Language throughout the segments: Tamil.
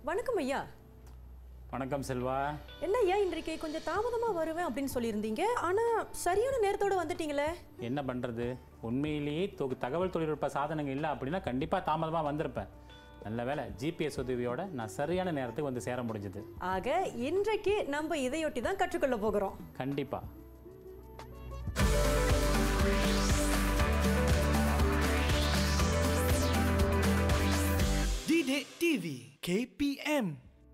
வணக்கம் ஐயா வணக்கம் செல்வா என்ன ஐயா இன்றைக்கு கொஞ்சம் தாமதமா வருவேன் அப்படின்னு சொல்லியிருந்தீங்க ஆனா சரியான நேரத்தோட வந்துட்டீங்களே என்ன பண்ணுறது உண்மையிலேயே தொ- தகவல் தொழில்நுட்ப சாதனங்கள் இல்லை அப்படின்னா கண்டிப்பாக தாமதமாக வந்திருப்பேன் நல்ல வேளை ஜிபிஎஸ் உதவியோட நான் சரியான நேரத்துக்கு வந்து சேர முடிஞ்சது ஆக இன்றைக்கு நம்ம இதையொட்டி தான் கற்றுக்கொள்ள போகிறோம் கண்டிப்பாக Didik TV KPM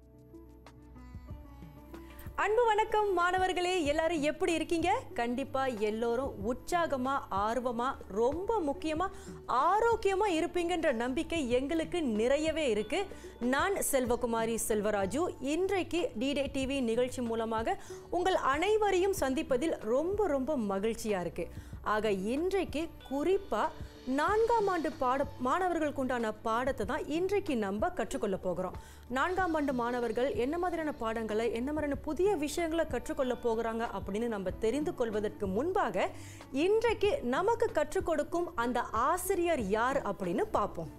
அன்பு வணக்கம் மாணவர்களே எல்லாரும் எப்படி இருக்கீங்க கண்டிப்பா எல்லோரும் உற்சாகமா ஆர்வமா ரொம்ப முக்கியமா ஆரோக்கியமா இருப்பீங்கன்ற நம்பிக்கை எங்களுக்கு நிறையவே இருக்கு நான் செல்வகுமாரி செல்வராஜு இன்றைக்கு டிடே டிவி நிகழ்ச்சி மூலமாக உங்கள் அனைவரையும் சந்திப்பதில் ரொம்ப ரொம்ப மகிழ்ச்சியா இருக்கு ஆக இன்றைக்கு குறிப்பா நான்காம் ஆண்டு பாட மாணவர்களுக்கு உண்டான பாடத்தை தான் இன்றைக்கு நம்ம கற்றுக்கொள்ள போகிறோம் நான்காம் ஆண்டு மாணவர்கள் என்ன மாதிரியான பாடங்களை என்ன மாதிரியான புதிய விஷயங்களை கற்றுக்கொள்ள போகிறாங்க அப்படின்னு நம்ம தெரிந்து கொள்வதற்கு முன்பாக இன்றைக்கு நமக்கு கற்றுக் கொடுக்கும் அந்த ஆசிரியர் யார் அப்படின்னு பார்ப்போம்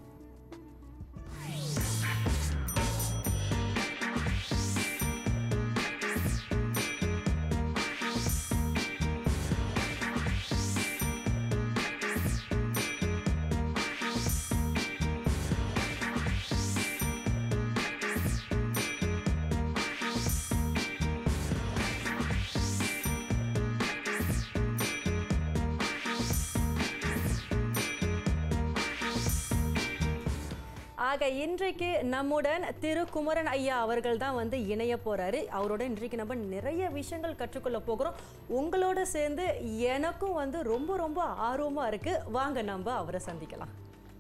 ஆக இன்றைக்கு நம்முடன் திரு குமரன் ஐயா அவர்கள் தான் வந்து இணைய போறாரு அவரோட இன்றைக்கு நம்ம நிறைய விஷயங்கள் கற்றுக்கொள்ள போகிறோம் உங்களோட சேர்ந்து எனக்கும் வந்து ரொம்ப ரொம்ப ஆர்வமா இருக்கு வாங்க நம்ம அவரை சந்திக்கலாம்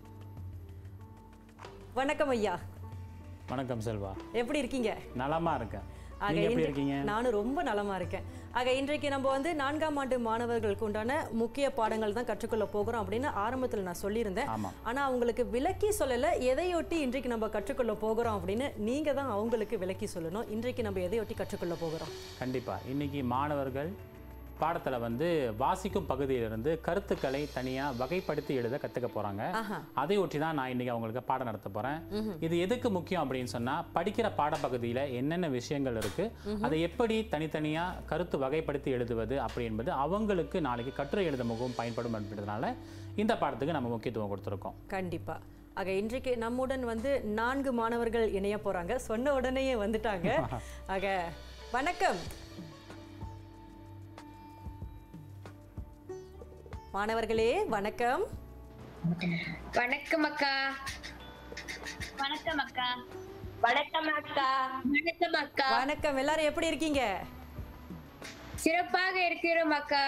வணக்கம் ஐயா வணக்கம் செல்வா எப்படி இருக்கீங்க நலமாக இருக்கேன் ஆக நீங்கள் எப்படி இன்று- இருக்கீங்க நானும் ரொம்ப நலமா இருக்கேன் ஆக இன்றைக்கு நம்ம வந்து நான்காம் ஆண்டு மாணவர்களுக்கு உண்டான முக்கிய பாடங்கள் தான் கற்றுக்கொள்ள போகிறோம் அப்படின்னு ஆரம்பத்தில் நான் சொல்லியிருந்தேன் ஆமாம் ஆனா அவங்களுக்கு விளக்கி சொல்லல எதையொட்டி இன்றைக்கு நம்ம கற்றுக்கொள்ள போகிறோம் அப்படின்னு நீங்க தான் அவங்களுக்கு விளக்கி சொல்லணும் இன்றைக்கு நம்ம எதையொட்டி கற்றுக்கொள்ள போகிறோம் கண்டிப்பாக இன்னைக்கு மாணவர்கள் பாடத்தில் வந்து வாசிக்கும் பகுதியிலிருந்து கருத்துக்களை தனியாக வகைப்படுத்தி எழுத கற்றுக்க போகிறாங்க ஆஹா அதை ஒட்டி தான் நான் இன்னைக்கு அவங்களுக்கு பாடம் நடத்த போறேன் இது எதுக்கு முக்கியம் அப்படின்னு சொன்னா படிக்கிற பாடப்பகுதியில என்னென்ன விஷயங்கள் இருக்கு அதை எப்படி தனித்தனியா கருத்து வகைப்படுத்தி எழுதுவது அப்படி என்பது அவங்களுக்கு நாளைக்கு கட்டுரை எழுத மிகவும் பயன்படும் அப்படின்றதுனால இந்த பாடத்துக்கு நம்ம முக்கியத்துவம் கொடுத்துருக்கோம் கண்டிப்பா ஆக இன்றைக்கு நம்முடன் வந்து நான்கு மாணவர்கள் இணைய போறாங்க சொன்ன உடனேயே வந்துட்டாங்க ஆக வணக்கம் மாணவர்களே வணக்கம் வணக்கம் அக்கா வணக்கம் அக்கா வணக்கம் அக்கா வணக்கம் அக்கா வணக்கம் எல்லாரும் எப்படி இருக்கீங்க சிறப்பாக இருக்கிறோம் அக்கா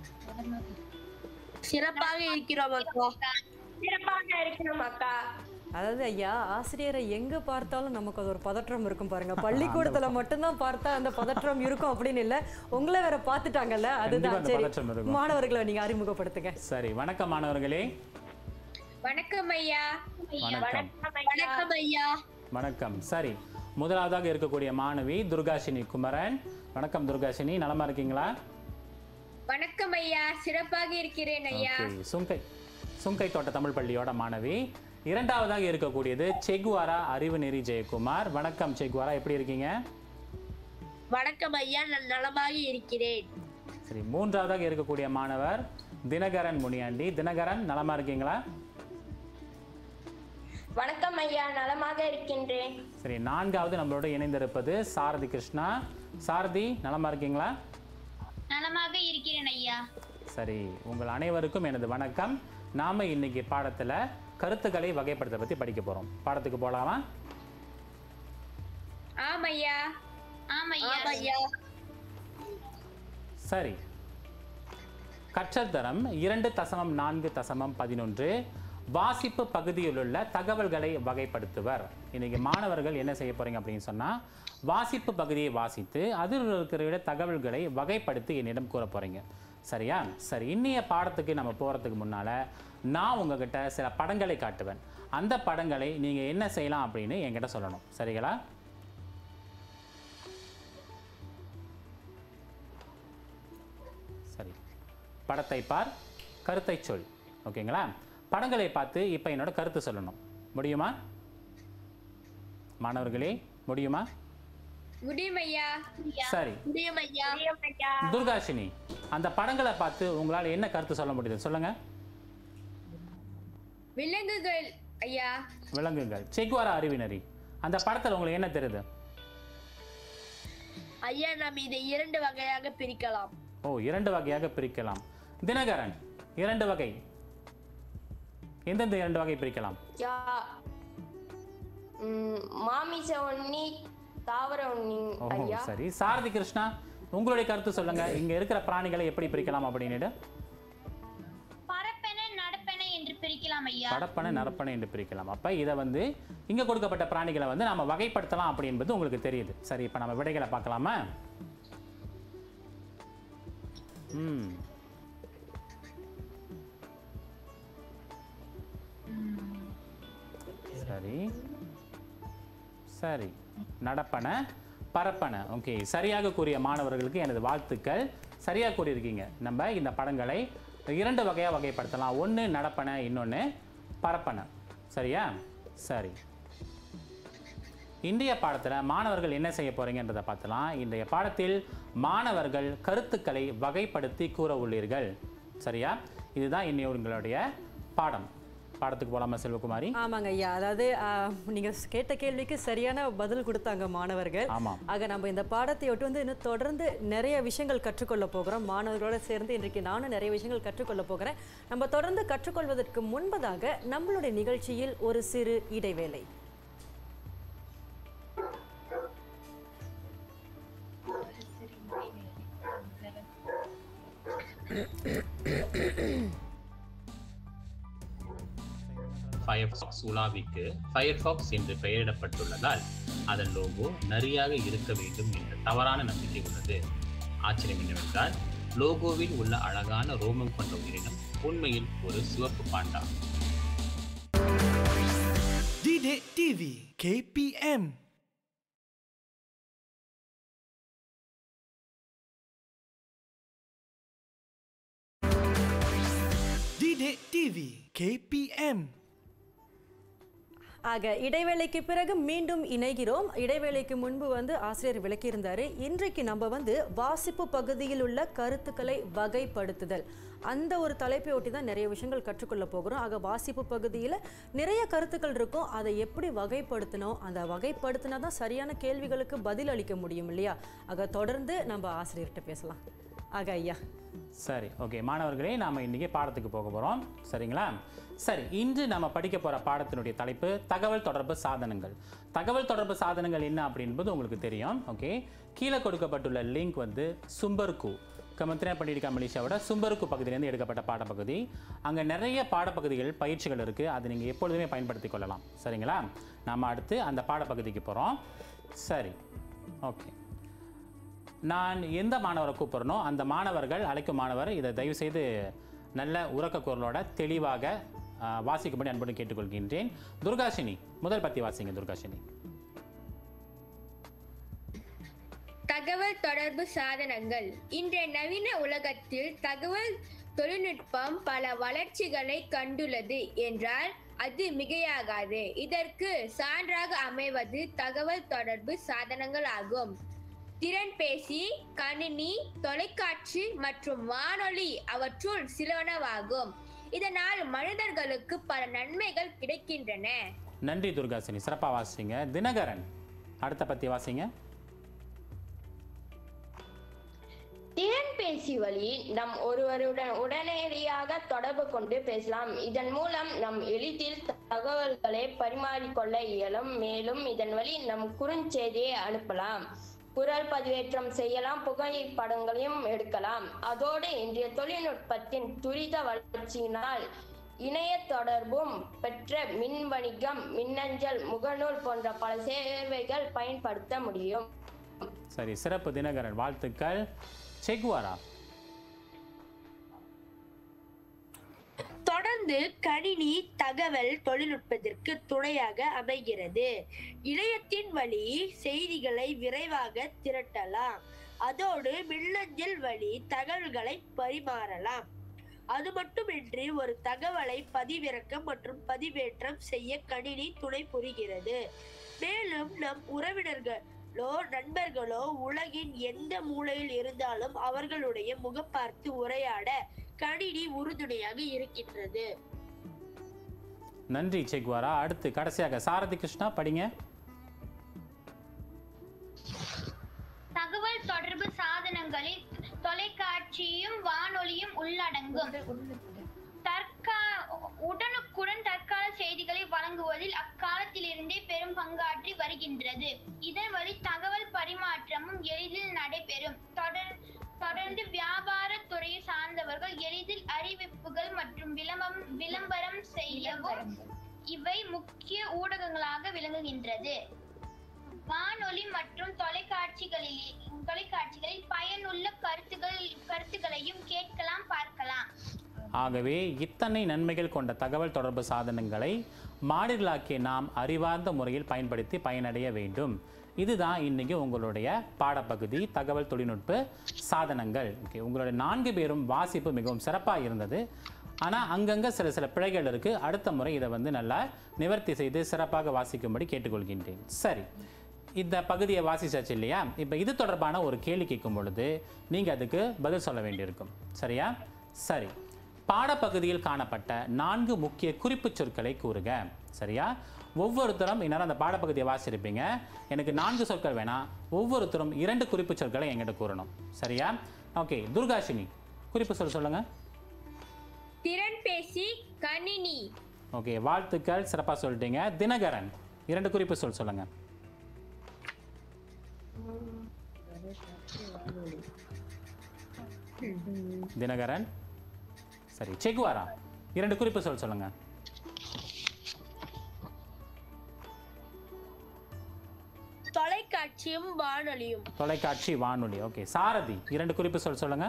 சிறப்பாக இருக்கிறோம் அக்கா சிறப்பாக இருக்கிறோம் அக்கா அதாவது ஐயா ஆசிரியரை எங்க பார்த்தாலும் நமக்கு அது ஒரு பதற்றம் இருக்கும் பாருங்க பள்ளிக்கூடத்துல மட்டும்தான் பார்த்தா அந்த பதற்றம் இருக்கும் அப்படின்னு இல்ல உங்களை வேற பார்த்துட்டாங்கல்ல கண்டிப்பா அதுதான் அந்த சரி பதற்றம் இருக்கும். மாணவர்களை நீங்க அறிமுகப்படுத்துங்க சரி வணக்கம் மாணவர்களே வணக்கம் ஐயா வணக்கம் வணக்கம் ஐயா வணக்கம் சரி முதலாவதாக இருக்கக்கூடிய மாணவி துர்காஷினி குமரன் வணக்கம் துர்காஷினி நலமா இருக்கீங்களா வணக்கம் ஐயா சிறப்பாக இருக்கிறேன் ஐயா ஓகே சுங்கை சுங்கை தோட்ட தமிழ் பள்ளியோட மாணவி இரண்டாவதாக இருக்கக்கூடியது செகுவாரா அறிவுநெறி ஜெயக்குமார் வணக்கம் செகுவாரா எப்படி இருக்கீங்க வணக்கம் ஐயா நான் நலமாக இருக்கிறேன் சரி மூன்றாவதாக இருக்கக்கூடிய மாணவர் தினகரன் முனியாண்டி தினகரன் நலமா இருக்கீங்களா வணக்கம் ஐயா நலமாக இருக்கின்றேன் சரி நான்காவது நம்மளோட இணைந்திருப்பது சாரதி கிருஷ்ணா சாரதி நலமா இருக்கீங்களா நலமாக இருக்கிறேன் ஐயா சரி உங்கள் அனைவருக்கும் எனது வணக்கம் நாம இன்னைக்கு பாடத்துல கருத்துக்களை வகைப்படுத்த பத்தி படிக்க போறோம் பாடத்துக்கு போலாமா ஆம் ஐயா ஆம் ஐயா ஆம் ஐயா சரி கற்றல் தரம் இரண்டு தசமம் நான்கு தசமம் பதினொன்று வாசிப்பு பகுதியிலுள்ள தகவல்களை வகைப்படுத்துவர் இன்னைக்கு மாணவர்கள் என்ன செய்ய போறீங்க அப்படின்னு சொன்னா வாசிப்பு பகுதியை வாசித்து அதில் இருக்கிற தகவல்களை வகைப்படுத்தி என்னிடம் கூற போறீங்க சரியா சரி இன்னைய பாடத்துக்கு நம்ம போறதுக்கு முன்னால நான் உங்ககிட்ட சில படங்களை காட்டுவேன் அந்த படங்களை நீங்க என்ன செய்யலாம் அப்படின்னு என்கிட்ட சொல்லணும் சரிங்களா சரி படத்தை பார் கருத்தை சொல் ஓகேங்களா படங்களை பார்த்து இப்போ என்னோட கருத்து சொல்லணும் முடியுமா மாணவர்களே முடியுமா முடியும் ஐயா சரி முடியும் ஐயா முடியும் ஐயா துர்காஷினி அந்த படங்களை பார்த்து உங்களால் என்ன கருத்து சொல்ல முடியுது சொல்லுங்க விலங்குகள் ஐயா விலங்குகள் செக்வாரா அறிவினரி அந்த படத்தில் உங்களுக்கு என்ன தெரியுது ஐயா நாம் இதை இரண்டு வகையாக பிரிக்கலாம் ஓ இரண்டு வகையாக பிரிக்கலாம் தினகரன் இரண்டு வகை எந்தெந்த இரண்டு வகை பிரிக்கலாம் யா ம், மாமிச உண்ணி தாவர உண்ணி ஓ ஐயா சரி சாரதி கிருஷ்ணா உங்களுடைய கருத்து சொல்லுங்க இங்க இருக்கிற பிராணிகளை எப்படி பிரிக்கலாம் அப்படின்னுட்டு பரப்பென நடப்பென என்று பிரிக்கலாம் ஐயா படப்பனை நரப்பனை என்று பிரிக்கலாம் அப்ப இதை வந்து இங்க கொடுக்கப்பட்ட பிராணிகளை வந்து நாம வகைப்படுத்தலாம் அப்படி என்பது உங்களுக்கு தெரியுது சரி இப்ப நம்ம விடைகளை பார்க்கலாமா ம் சரி சரி நடப்பன பரப்பன ஓகே சரியாக கூறிய மாணவர்களுக்கு எனது வாழ்த்துக்கள் சரியாக கூறியிருக்கீங்க நம்ம இந்த படங்களை இரண்டு வகையாக வகைப்படுத்தலாம் ஒன்று நடப்பன இன்னொன்று பரப்பன சரியா சரி இன்றைய பாடத்தில் மாணவர்கள் என்ன செய்ய போறீங்கன்றதை பார்த்தலாம் இன்றைய பாடத்தில் மாணவர்கள் கருத்துக்களை வகைப்படுத்தி கூற உள்ளீர்கள் சரியா இதுதான் இன்னைய உங்களுடைய பாடம் பாடத்துக்கு போலாமா செல்வகுமாரி ஆமாங்க ஐயா அதாவது ஆ, நீங்க கேட்ட கேள்விக்கு சரியான பதில் கொடுத்தாங்க மாணவர்கள் ஆமாம் ஆக நம்ம இந்த பாடத்தை ஒட்டு வந்து இன்னும் தொடர்ந்து நிறைய விஷயங்கள் கற்றுக்கொள்ள போகிறோம் மாணவர்களோட சேர்ந்து இன்றைக்கு நானும் நிறைய விஷயங்கள் கற்றுக்கொள்ள போகிறேன் நம்ம தொடர்ந்து கற்றுக்கொள்வதற்கு முன்பதாக நம்மளுடைய நிகழ்ச்சியில் ஒரு சிறு இடைவேளை ஃபயர்ஃபாக்ஸ் உலாவிக்கு ஃபயர்ஃபாக்ஸ் என்று பெயரிடப்பட்டுள்ளதால் அதன் லோகோ நரியாக இருக்க வேண்டும் என்ற தவறான நம்பிக்கை உள்ளது ஆச்சரியம் என்னவென்றால் லோகோவில் உள்ள அழகான ரோமம் கொண்ட உயிரினம் உண்மையில் ஒரு சிவப்பு Panda Didik TV KPM Didik TV KPM ஆக இடைவேளைக்கு பிறகு மீண்டும் இணைகிறோம் இடைவேளைக்கு முன்பு வந்து ஆசிரியர் விளக்கியிருந்தாரு இன்றைக்கு நம்ம வந்து வாசிப்பு பகுதியில் உள்ள கருத்துக்களை வகைப்படுத்துதல் அந்த ஒரு தலைப்பை ஒட்டி தான் நிறைய விஷயங்கள் கற்றுக்கொள்ள போகிறோம் ஆக வாசிப்பு பகுதியில் நிறைய கருத்துக்கள் இருக்கும் அதை எப்படி வகைப்படுத்தணும் அந்த வகைப்படுத்தினா தான் சரியான கேள்விகளுக்கு பதில் அளிக்க முடியும் இல்லையா ஆக தொடர்ந்து நம்ம ஆசிரியர்கிட்ட பேசலாம் ஆக ஐயா சரி ஓகே மாணவர்களே நாம் இன்றைக்கி பாடத்துக்கு போக போகிறோம் சரிங்களா சரி இன்று நம்ம படிக்க போகிற பாடத்தினுடைய தலைப்பு தகவல் தொடர்பு சாதனங்கள் தகவல் தொடர்பு சாதனங்கள் என்ன அப்படின்பது உங்களுக்கு தெரியும் ஓகே கீழே கொடுக்கப்பட்டுள்ள லிங்க் வந்து சும்பர்கு கமத்தினா பண்டிகா மலேசியாவோட சும்பருக்கு பகுதியிலேருந்து எடுக்கப்பட்ட பாடப்பகுதி அங்கே நிறைய பாடப்பகுதிகள் பயிற்சிகள் இருக்குது அதை நீங்கள் எப்பொழுதுமே பயன்படுத்தி கொள்ளலாம் சரிங்களா நம்ம அடுத்து அந்த பாடப்பகுதிக்கு போகிறோம் சரி ஓகே நான் எந்த மாணவரை கூப்பிட்றனோ அந்த மாணவர்கள் அழைக்கும் மாணவர் இதை தயவு செய்து நல்ல உறக்க குரலோட தெளிவாக ஆ, வாசிக்கும்படி அன்புடன் கேட்டுக்கொள்கின்றேன் துர்காஷினி முதல் பத்தி வாசிங்க துர்காஷினி தகவல் தொடர்பு சாதனங்கள் இன்றைய நவீன உலகத்தில் தகவல் தொழில்நுட்பம் பல வளர்ச்சிகளை கண்டுள்ளது என்றால் அது மிகையாகாது இதற்கு சான்றாக அமைவது தகவல் தொடர்பு சாதனங்கள் ஆகும் திறன்பேசி கணினி தொலைக்காட்சி மற்றும் வானொலி அவற்றுள் சிலவனவாகும் இதனால் மனிதர்களுக்கு பல நன்மைகள் கிடைக்கின்றன நன்றி துர்காஷினி சிறப்பாக வாசிங்க தினகரன் அடுத்த பத்தி வாசிங்க திறன்பேசி வழி நம் ஒருவருடன் உடனடியாக தொடர்பு கொண்டு பேசலாம் இதன் மூலம் நம் எளிதில் தகவல்களை பரிமாறிக்கொள்ள இயலும் மேலும் இதன் வழி நம் குறுஞ்செய்தியை அனுப்பலாம் குரல் பதிவேற்றம் செய்யலாம் புகைப்படங்களையும் எடுக்கலாம் அதோடு இன்றைய தொழில்நுட்பத்தின் துரித வளர்ச்சியினால் இணைய தொடர்பும் பெற்ற மின் வணிகம் மின்னஞ்சல் முகநூல் போன்ற பல சேவைகள் பயன்படுத்த முடியும் சரி சிறப்பு தினகரன் வாழ்த்துக்கள் செக்வாரா தொடர்ந்து கணினி தகவல் தொழில்நுட்பத்திற்கு துணையாக அமைகிறது இணையத்தின் வழி செய்திகளை விரைவாக திரட்டலாம் அதோடு மின்னஞ்சல் வழி தகவல்களை பரிமாறலாம் அது மட்டுமின்றி ஒரு தகவலை பதிவிறக்கம் மற்றும் பதிவேற்றம் செய்ய கணினி துணை புரிகிறது மேலும் நம் உறவினர்களோ நண்பர்களோ உலகின் எந்த மூலையில் இருந்தாலும் அவர்களுடைய முகம் பார்த்து உரையாட கணினி உறுதுணையாக இருக்கின்றது நன்றி செக்வாரா அடுத்து கடைசியாக சாரதி கிருஷ்ணா படிங்க தகவல் தொடர்பு சாதனங்களில் தொலைக்காட்சியும் வானொலியும் உள்ளடங்கும் தற்கா உடனுக்குடன் தற்கால செய்திகளை வழங்குவதில் அக்காலத்திலிருந்தே பெரும் பங்காற்றி வருகின்றது இதன் வழி தகவல் பரிமாற்றமும் எளிதில் நடைபெறும் தொடர் தொடர்ந்து வியாபார துறையை சார்ந்தவர்கள் எளிதில் அறிவிப்புகள் மற்றும் விளம்பரம் விளம்பரம் செய்யவும் இவை முக்கிய ஊடகங்களாக விளங்குகின்றது வானொலி மற்றும் தொலைக்காட்சிகளில் தொலைக்காட்சிகளில் பயனுள்ள கருத்துக்கள் கருத்துக்களையும் கேட்கலாம் பார்க்கலாம் ஆகவே இத்தனை நன்மைகள் கொண்ட தகவல் தொடர்பு சாதனங்களை மாடுகளாக்கிய நாம் அறிவார்ந்த முறையில் பயன்படுத்தி பயனடைய வேண்டும் இதுதான் இன்னைக்கு உங்களுடைய பாடப்பகுதி தகவல் தொழில்நுட்ப சாதனங்கள் ஓகே உங்களுடைய நான்கு பேரும் வாசிப்பு மிகவும் சிறப்பாக இருந்தது ஆனால் அங்கங்கே சில சில பிழைகள் இருக்குது அடுத்த முறை இதை வந்து நல்லா நிவர்த்தி செய்து சிறப்பாக வாசிக்கும்படி கேட்டுக்கொள்கின்றேன் சரி இந்த பகுதியை வாசிச்சாச்சு இல்லையா இப்போ இது தொடர்பான ஒரு கேள்வி கேட்கும் பொழுது நீங்கள் அதுக்கு பதில் சொல்ல வேண்டியிருக்கும் சரியா சரி பாடப்பகுதியில் காணப்பட்ட நான்கு முக்கிய குறிப்புச் சொற்களை கூறுக சரியா ஒவ்வொருத்தரும் இந்நேரம் அந்த பாடப்பகுதியை வாசிச்சிருப்பீங்க எனக்கு நான்கு சொற்கள் வேணாம் ஒவ்வொருத்தரும் இரண்டு குறிப்புச் சொற்களை என்கிட்ட கூறணும் சரியா ஓகே துர்காஷினி குறிப்பு சொல் சொல்லுங்க திறன்பேசி கணினி ஓகே வாழ்த்துக்கள் சிறப்பாக சொல்லிட்டீங்க தினகரன் இரண்டு குறிப்பு சொல் சொல்லுங்க தினகரன் சரி செகுவாரா இரண்டு குறிப்பு சொல் சொல்லுங்க தொலைக்காட்சியும் வானொலியும் தொலைக்காட்சி வானொலி ஓகே சாரதி இரண்டு குறிப்பு சொல் சொல்லுங்க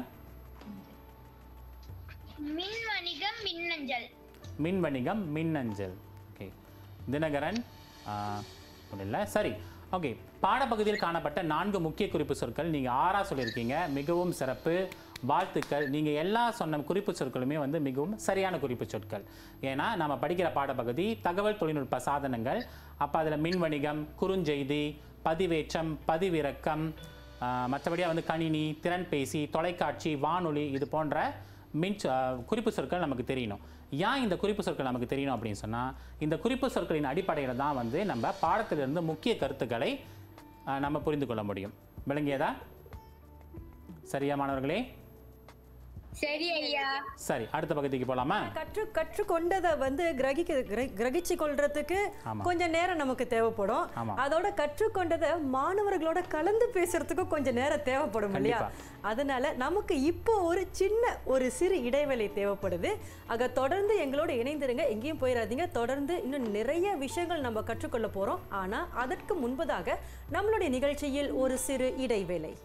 மின் வணிகம் மின்னஞ்சல் மின் வணிகம் மின்னஞ்சல் ஓகே தினகரன் இல்லை சரி ஓகே பாடப்பகுதியில் காணப்பட்ட நான்கு முக்கிய குறிப்பு சொற்கள் நீங்கள் ஆறா சொல்லியிருக்கீங்க மிகவும் சிறப்பு வாழ்த்துக்கள் நீங்கள் எல்லா சொன்ன குறிப்பு சொற்களுமே வந்து மிகவும் சரியான குறிப்பு சொற்கள் ஏன்னா நம்ம படிக்கிற பாடப்பகுதி தகவல் தொழில்நுட்ப சாதனங்கள் அப்போ அதில் மின் வணிகம் குறுஞ்செய்தி பதிவேற்றம் பதிவிறக்கம் ஆஹ், மற்றபடியாக வந்து கணினி திறன்பேசி தொலைக்காட்சி வானொலி இது போன்ற மின் சொ- ஆஹ், குறிப்பு சொற்கள் நமக்கு தெரியணும் ஏன் இந்த குறிப்பு சொற்கள் நமக்கு தெரியணும் அப்படின்னு சொன்னால் இந்த குறிப்பு சொற்களின் அடிப்படையில் தான் வந்து நம்ம பாடத்திலிருந்து முக்கிய கருத்துக்களை ஆஹ், நம்ம புரிந்து கொள்ள முடியும் விளங்கியதா சரியா மாணவர்களே சரி ஐயா சரி அடுத்த பகுதிக்கு போகலாமா கற்று கற்றுக்கொண்டதை வந்து கிரகிக்க கிர- கிரகிச்சு கொள்றதுக்கு ஆமா. கொஞ்சம் நேரம் நமக்கு தேவைப்படும் ஆமா. அதோட கற்றுக்கொண்டதை மாணவர்களோட கலந்து பேசுறதுக்கு கொஞ்சம் நேரம் தேவைப்படும் இல்லையா அதனால நமக்கு இப்போ ஒரு சின்ன ஒரு சிறு இடைவேளை தேவைப்படுது ஆக தொடர்ந்து எங்களோட இணைந்திருங்க எங்கேயும் போயிடாதீங்க தொடர்ந்து இன்னும் நிறைய விஷயங்கள் நம்ம கற்றுக்கொள்ள போறோம் ஆனா அதற்கு முன்பதாக நம்மளுடைய நிகழ்ச்சியில் ஒரு சிறு இடைவேளை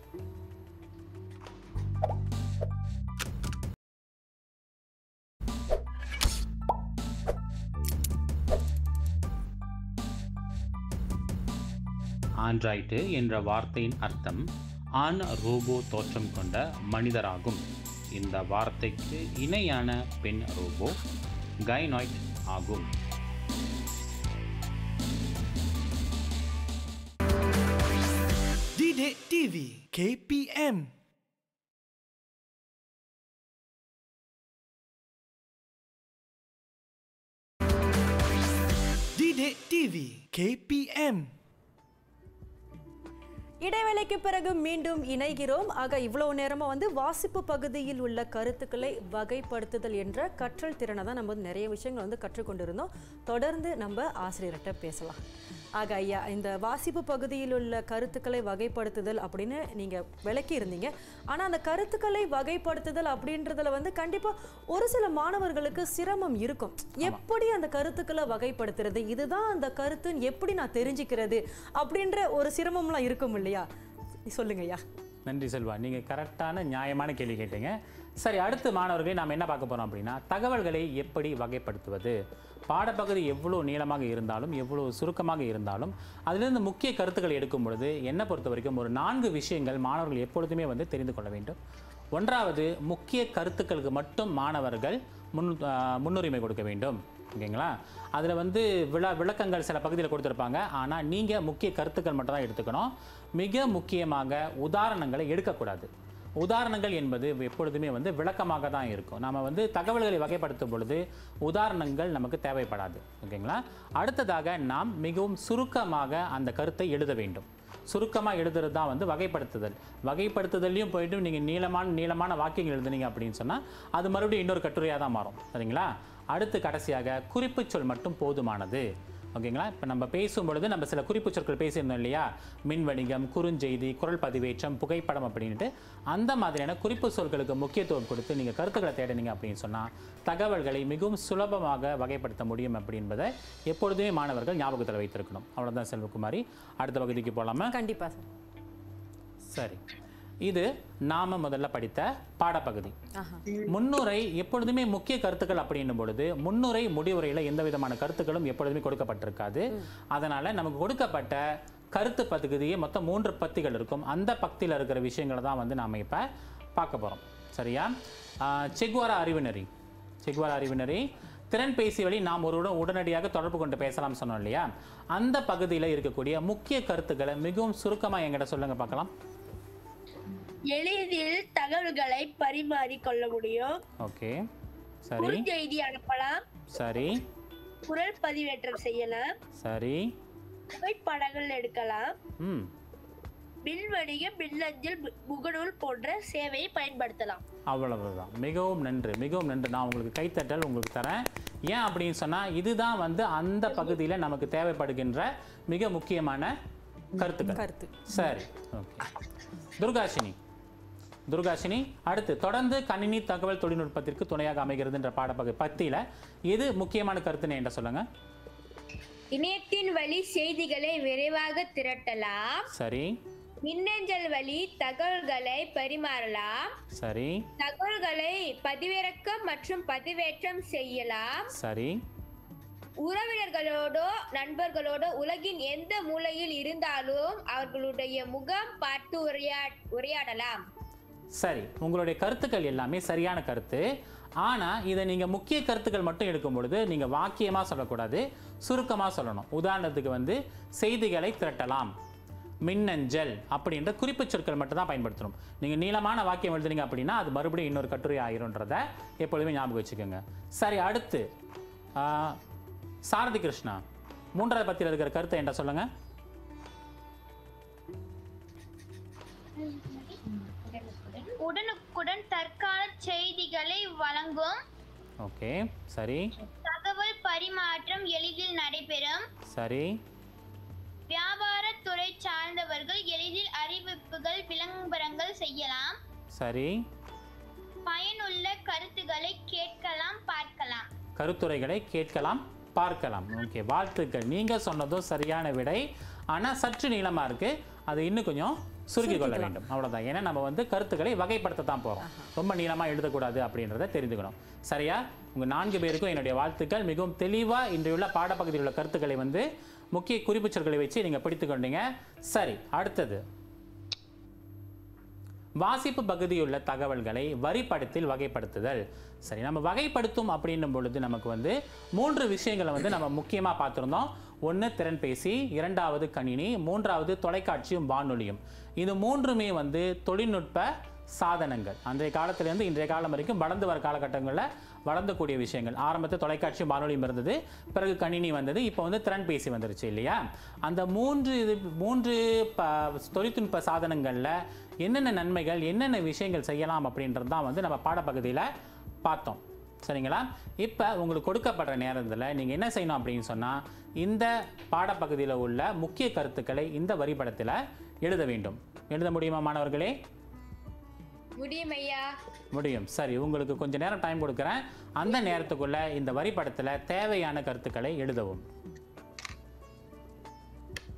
ஆண்ட்ராய்டு என்ற வார்த்தையின் அர்த்தம் ஆண் ரோபோ தோற்றம் கொண்ட மனிதராகும் இந்த வார்த்தைக்கு இணையான பெண் ரோபோ கைனாய்ட் ஆகும் Didik TV KPM Didik TV KPM இடைவேளைக்கு பிறகு மீண்டும் இணைகிறோம் ஆக இவ்வளவு நேரமா வந்து வாசிப்பு பகுதியில் உள்ள கருத்துக்களை வகைப்படுத்துதல் என்ற கற்றல் திறனை தான் நம்ம வந்து நிறைய விஷயங்கள் வந்து கற்றுக்கொண்டிருந்தோம் தொடர்ந்து நம்ம ஆசிரியர்கிட்ட பேசலாம் ஆக ஐயா இந்த வாசிப்பு பகுதியில் உள்ள கருத்துக்களை வகைப்படுத்துதல் அப்படின்னு நீங்க விளக்கி இருந்தீங்க ஆனா அந்த கருத்துக்களை வகைப்படுத்துதல் அப்படின்றதுல வந்து கண்டிப்பா ஒரு சில மாணவர்களுக்கு சிரமம் இருக்கும் எப்படி அந்த கருத்துக்களை வகைப்படுத்துறது இதுதான் அந்த கருத்துன்னு எப்படி நான் தெரிஞ்சுக்கிறது அப்படின்ற ஒரு சிரமம்லாம் இருக்கும் இல்லையா சொல்லுங்க ஐயா நன்றி செல்வா நீங்கள் கரெக்டான நியாயமான கேள்வி கேட்டீங்க சரி அடுத்து மாணவர்களே நாம் என்ன பார்க்க போகிறோம் அப்படின்னா தகவல்களை எப்படி வகைப்படுத்துவது பாடப்பகுதி எவ்வளோ நீளமாக இருந்தாலும் எவ்வளோ சுருக்கமாக இருந்தாலும் அதிலிருந்து முக்கிய கருத்துக்களை எடுக்கும் பொழுது என்னை பொறுத்த வரைக்கும் ஒரு நான்கு விஷயங்கள் மாணவர்கள் எப்பொழுதுமே வந்து தெரிந்து கொள்ள வேண்டும் ஒன்றாவது முக்கிய கருத்துக்களுக்கு மட்டும் மாணவர்கள் முன் ஆ, முன்னுரிமை கொடுக்க வேண்டும் ஓகேங்களா அதில் வந்து விளா விளக்கங்கள் சில பகுதியில் கொடுத்துருப்பாங்க ஆனால் நீங்கள் முக்கிய கருத்துக்கள் மட்டும் தான் எடுத்துக்கணும் மிக முக்கியமாக உதாரணங்களை எடுக்கக்கூடாது உதாரணங்கள் என்பது எப்பொழுதுமே வந்து விளக்கமாக தான் இருக்கும் நம்ம வந்து தகவல்களை வகைப்படுத்தும் பொழுது உதாரணங்கள் நமக்கு தேவைப்படாது ஓகேங்களா அடுத்ததாக நாம் மிகவும் சுருக்கமாக அந்த கருத்தை எழுத வேண்டும் சுருக்கமாக எழுதுறது தான் வந்து வகைப்படுத்துதல் வகைப்படுத்துதல்லையும் போயிட்டு நீங்கள் நீளமான நீளமான வாக்கியங்கள் எழுதுனீங்க அப்படின்னு சொன்னால் அது மறுபடியும் இன்னொரு கட்டுரையாக தான் மாறும் சரிங்களா அடுத்து கடைசியாக குறிப்புச் சொல் மட்டும் போதுமானது ஓகேங்களா இப்போ நம்ம பேசும் பொழுது நம்ம சில குறிப்பு சொற்கள் பேசியிருந்தோம் இல்லையா மின் வணிகம் குறுஞ்செய்தி குரல் பதிவேற்றம் புகைப்படம் அப்படின்ட்டு அந்த மாதிரியான குறிப்பு சொற்களுக்கு முக்கியத்துவம் கொடுத்து நீங்கள் கருத்துக்களை தேடினீங்க அப்படின்னு சொன்னால் தகவல்களை மிகவும் சுலபமாக வகைப்படுத்த முடியும் அப்படி என்பதை எப்பொழுதுமே மாணவர்கள் ஞாபகத்தில் வைத்திருக்கணும் அவ்வளோதான் செல்வகுமாரி அடுத்த பகுதிக்கு போகலாமா கண்டிப்பா சார் சரி இது நாம முதல்ல படித்த பாடப்பகுதி ஆஹா முன்னுரை எப்பொழுதுமே முக்கிய கருத்துக்கள் அப்படின்னும் பொழுது முன்னுரை முடிவுரையில் எந்த விதமான கருத்துக்களும் எப்பொழுதுமே கொடுக்கப்பட்டிருக்காது அதனால நமக்கு கொடுக்கப்பட்ட கருத்து பகுதியே மொத்தம் மூன்று பத்திகள் இருக்கும் அந்த பக்தியில் இருக்கிற விஷயங்களை தான் வந்து நாம் இப்போ பார்க்க போகிறோம் சரியா ஆஹ் செக்வாரா அறிவுநெறி செக்வாரா அறிவுநெறி திறன் பேசி வழி நாம் ஒருவருடன் உடனடியாக தொடர்பு கொண்டு பேசலாம் சொன்னோம் இல்லையா அந்த பகுதியில் இருக்கக்கூடிய முக்கிய கருத்துக்களை மிகவும் சுருக்கமாக என்கிட்ட சொல்லுங்க பார்க்கலாம் எளிதில் தகவல்களை பரிமாறிக் கொள்ள முடியும் ஓகே சரி குறுஞ்செய்தி அனுப்பலாம் சரி குரல் பதிவேற்றம் செய்யலாம் சரி புகைப்படங்கள் எடுக்கலாம் ம் மின் வணிகம் மின்னஞ்சல் மு- முகநூல் போன்ற சேவையை பயன்படுத்தலாம் அவ்வளவுதான் மிகவும் நன்று மிகவும் நன்று நான் உங்களுக்கு கைத்தட்டல் உங்களுக்கு தரேன் ஏன் அப்படின்னு சொன்னால் இதுதான் வந்து அந்த பகுதியில் நமக்கு தேவைப்படுகின்ற மிக முக்கியமான கருத்துக்கள் கருத்து சரி ஓகே துர்காஷினி துர்காஷினி அடுத்து தொடர்ந்து கணினி தகவல் தொழில்நுட்பத்திற்கு துணையாக அமைகிறதுன்ற பாடப்பகு பத்தியில் எது முக்கியமான கருத்துன்னு என்கிட்ட சொல்லுங்க இணையத்தின் வழி செய்திகளை விரைவாக திரட்டலாம் சரி மின்னஞ்சல் வழி தகவல்களை பரிமாறலாம் சரி தகவல்களை பதிவிறக்கம் மற்றும் பதிவேற்றம் செய்யலாம் சரி உறவினர்களோடோ நண்பர்களோடோ உலகின் எந்த மூலையில் இருந்தாலும் அவர்களுடைய முகம் பார்த்து உரையா உரையாடலாம் சரி உங்களுடைய கருத்துக்கள் எல்லாமே சரியான கருத்து ஆனால் இதை நீங்கள் முக்கிய கருத்துக்கள் மட்டும் எடுக்கும் பொழுது நீங்கள் வாக்கியமாக சொல்லக்கூடாது சுருக்கமாக சொல்லணும் உதாரணத்துக்கு வந்து செய்திகளை திரட்டலாம் மின்னஞ்சல் அப்படின்ற குறிப்புச் சொற்கள் மட்டும் தான் பயன்படுத்தணும் நீங்கள் நீளமான வாக்கியம் எழுதுனீங்க அப்படின்னா அது மறுபடியும் இன்னொரு கட்டுரை ஆயிருன்றத எப்பொழுதுமே ஞாபகம் வச்சுக்கோங்க சரி அடுத்து ஆ, சாரதி கிருஷ்ணா மூன்றாவது பத்தியில் இருக்கிற கருத்தை என்ன சொல்லுங்க உடனுக்குடன் தற்கால செய்திகளை வழங்கும் ஓகே சரி தகவல் பரிமாற்றம் எளிதில் நடைபெறும் சரி வியாபாரத் துறை சார்ந்தவர்கள் எளிதில் அறிவிப்புகள் விளம்பரங்கள் செய்யலாம் சரி பயனுள்ள கருத்துக்களை கேட்கலாம் பார்க்கலாம் கருத்துரைகளை கேட்கலாம் பார்க்கலாம் ஓகே வாழ்த்துக்கள் நீங்கள் சொன்னதும் சரியான விடை ஆனால் சற்று நீளமாக இருக்கு அது இன்னும் கொஞ்சம் சுருக்கிக் கொள்ள வேண்டும் அவ்வளவுதான் ஏன்னா நம்ம வந்து கருத்துக்களை வகைப்படுத்த தான் போகிறோம் ரொம்ப நீளமாக எழுதக்கூடாது அப்படின்றத தெரிந்துக்கணும் சரியா உங்கள் நான்கு பேருக்கும் என்னுடைய வாழ்த்துக்கள் மிகவும் தெளிவாக இன்றையுள்ள பாடப்பகுதியில் உள்ள கருத்துக்களை வந்து முக்கிய குறிப்புச் சொற்களை வச்சு நீங்கள் பிடித்து கொண்டீங்க சரி அடுத்தது வாசிப்பு பகுதியுள்ள தகவல்களை வரிப்படத்தில் வகைப்படுத்துதல் சரி நம்ம வகைப்படுத்தும் அப்படின்னும் பொழுது நமக்கு வந்து மூன்று விஷயங்களை வந்து நம்ம முக்கியமாக பார்த்துருந்தோம் ஒன்று திறன்பேசி இரண்டாவது கணினி மூன்றாவது தொலைக்காட்சியும் வானொலியும் இது மூன்றுமே வந்து தொழில்நுட்ப சாதனங்கள் அன்றைய காலத்திலேருந்து இன்றைய காலம் வரைக்கும் வளர்ந்து வர காலகட்டங்களில் வளர்ந்தக்கூடிய விஷயங்கள் ஆரம்பத்தில் தொலைக்காட்சியும் வானொலியும் இருந்தது பிறகு கணினி வந்தது இப்போ வந்து திறன்பேசி வந்துருச்சு இல்லையா அந்த மூன்று இது மூன்று ப தொழில்நுட்ப சாதனங்களில் என்னென்ன நன்மைகள் என்னென்ன விஷயங்கள் செய்யலாம் அப்படின்றது தான் வந்து நம்ம பாடப்பகுதியில் பார்த்தோம் சரிங்களா இப்போ உங்களுக்கு கொடுக்கப்படுற நேரத்தில் நீங்கள் என்ன செய்யணும் அப்படின்னு சொன்னால் இந்த பாடப்பகுதியில் உள்ள முக்கிய கருத்துக்களை இந்த வரிபடத்தில் எழுத வேண்டும் எழுத முடியுமா மாணவர்களே முடியும் ஐயா முடியும் சரி உங்களுக்கு கொஞ்ச நேரம் டைம் கொடுக்குறேன் அந்த நேரத்துக்குள்ள இந்த வரிபடத்தில் தேவையான கருத்துக்களை எழுதவும்